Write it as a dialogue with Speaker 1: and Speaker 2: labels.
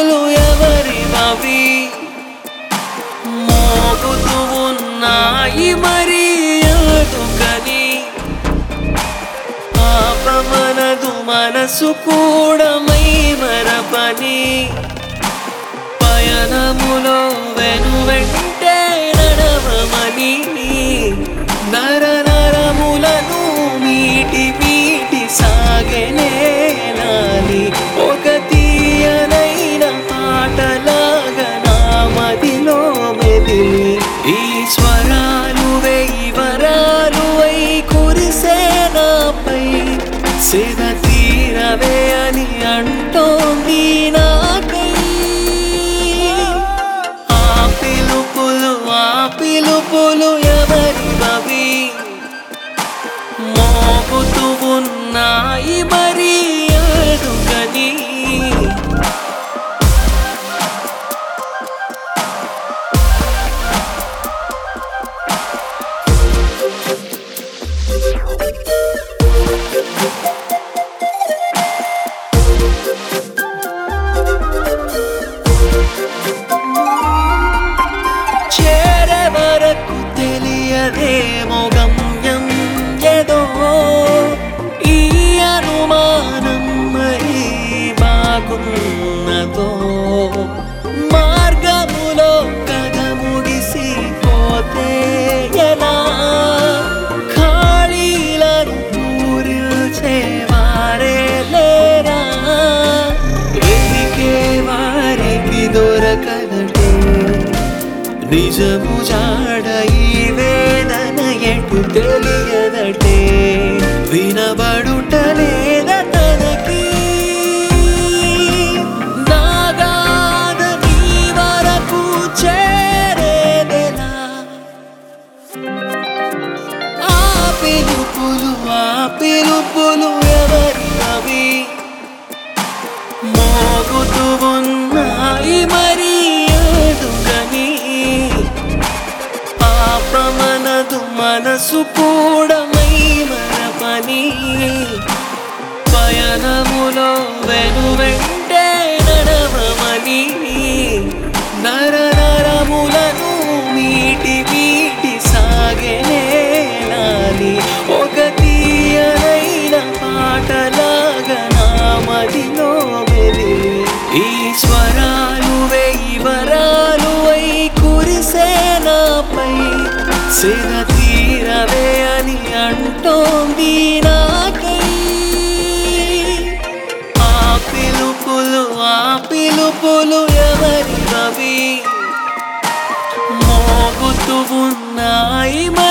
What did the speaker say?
Speaker 1: పిలుపులు ఎవరివవి మోగుతూ ఉన్నాయి మరి ఎందుకని పాపమనదు మనసు కూడా మై మరపని పయనములో వెను వెంటే నడవమని నర నరములను మీటి మీటి సాగనేలాలి ఒక తీయనైన పాటలాగా నా మదిలో మెదిలి ఈ స్వరాలు వెయ్యి వరాలు వై కురిసే నాపై సిద తీరవే అని అంటోంది నాకై ఆ పిలుపులు ఆ పిలుపులు ఎవరివవి మోగుతూ ఉన్నాయి మరి ఎదుగని చేరే వరకు తెలియదేమో గమ్యం ఏదో ఈ అనుమానం మరి బాగున్నదో మార్గములో కథ ముగిసిపోతే ఎలా ఖాళీలను పూరించేవారే లేరా వెతికే వారికి దొరకదటే నిజము జాడ ఈ వేదన ఎటు తెలియదటే వినబడుట లేద తనకి నాగాద నీ వరకు చేరేదెలా ఆ పిలుపులు ఆ పిలుపులు ఎవరివి మోగుతూ ఉన్నాయి మరి ఎదుగని పాపమనదు మనసు కూడా మై మరపని పయనములో వెను వెంటే నడవమని నర నరములను మీటి మీటి సాగనేలాలి ఒక తీయనైన పాటలాగా నా మదిలో మెదిలి ఈ స్వరాలు వెయ్యి వరాలు వై కురిసే నాపై సిర తీరవే అని అంటోంది నాకై ఆ పిలుపులు ఆ పిలుపులు ఎవరివవి మోగుతూ ఉన్నాయి